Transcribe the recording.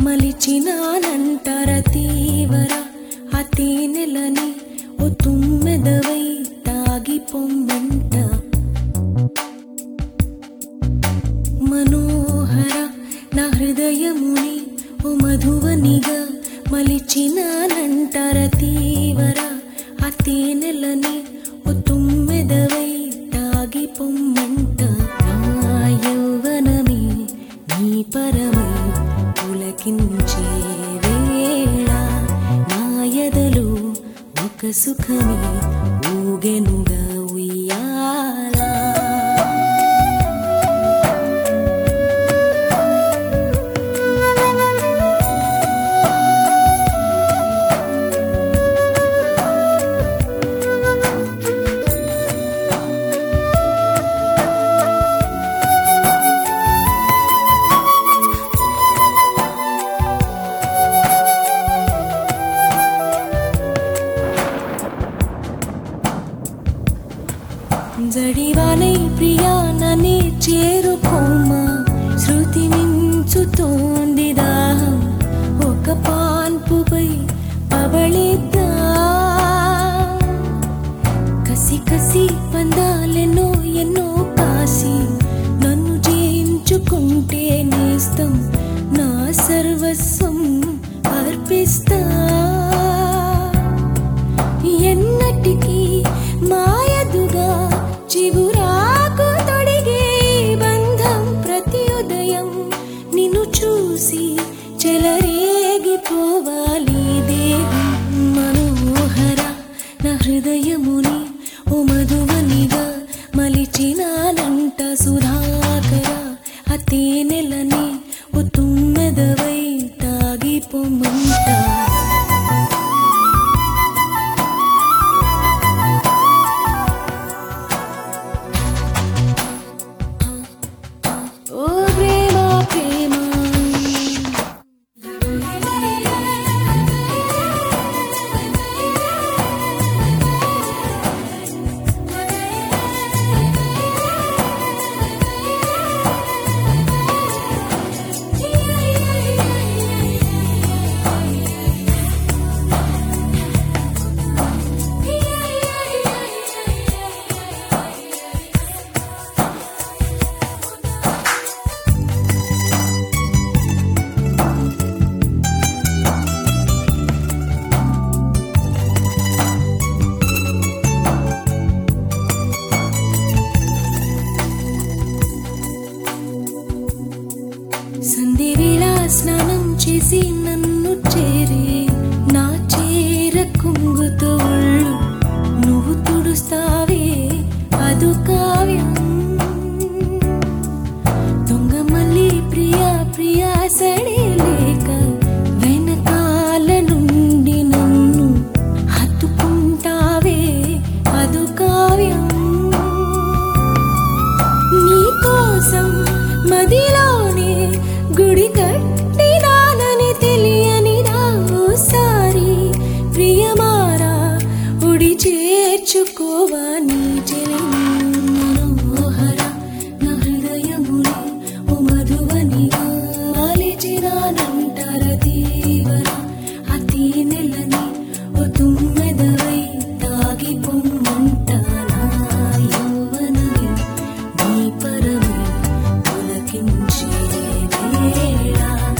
మలిచినానంటర తీవర ఆ తేనెలని ఓ తుమ్మెదవై తాగి పొమ్మంట మనోహర నా హృదయముని ఓ మధువనిగా మలిచినానంటర తీవర ఆ తేనెలని ఓ తుమ్మెదవై తాగి పొమ్మంట నా యౌవనమే నీ పరమై పులకించే వేళ నా ఎదలో ఒక సుఖమే ఊగెనుగా ఉయ్యాలా జడివానై ప్రియా నన్నే చేరుకోమా శృతి మించుతోంది దాహం ఒక పాన్పుపై పవళిద్దా కసి కసి పందాలెన్నో ఎన్నో కాసి నన్ను జయించుకుంటే నేస్తం నా సర్వస్వం అర్పిస్తా ఎన్నటికీ మాయదుగా చిగురాకు తొడిగే ఈ బంధం ప్రతి ఉదయం నిన్ను చూసి చెలరేగిపోవాలి దేహం మనోహర నా హృదయముని ఓ మధువనిగా మలిచినానంట సుధాకర ఆ తేనెలని ఓ తుమ్మెదవై తాగిపోమంట ఓ ప్రేమ ప్రేమ సంధి వేళ స్నానం చేసి నన్ను చేరే నా చేర కుంగుతో ఒళ్ళు నువ్వు తుడుస్తావే అదు కావ్యం దొంగ మళ్ళీ ప్రియా ప్రియా సడే లేక వెనకాల నుండి నన్ను హత్తుకుంటావే అదు కావ్యం నీ కోసం మదిలోనే గుడి కట్టినానని తెలియని ఓసారి ప్రియమారా ఉడి చేర్చుకోవా నీ చెలిని మనోహర నా హృదయముని ఓ మధువనిగా అలిచినానంటర తీవర అతి నెలని ఓ తుమ్మెదవై తాగి పొమ్మంట నా యౌవనమే నీ పరమై పులకించే వేళ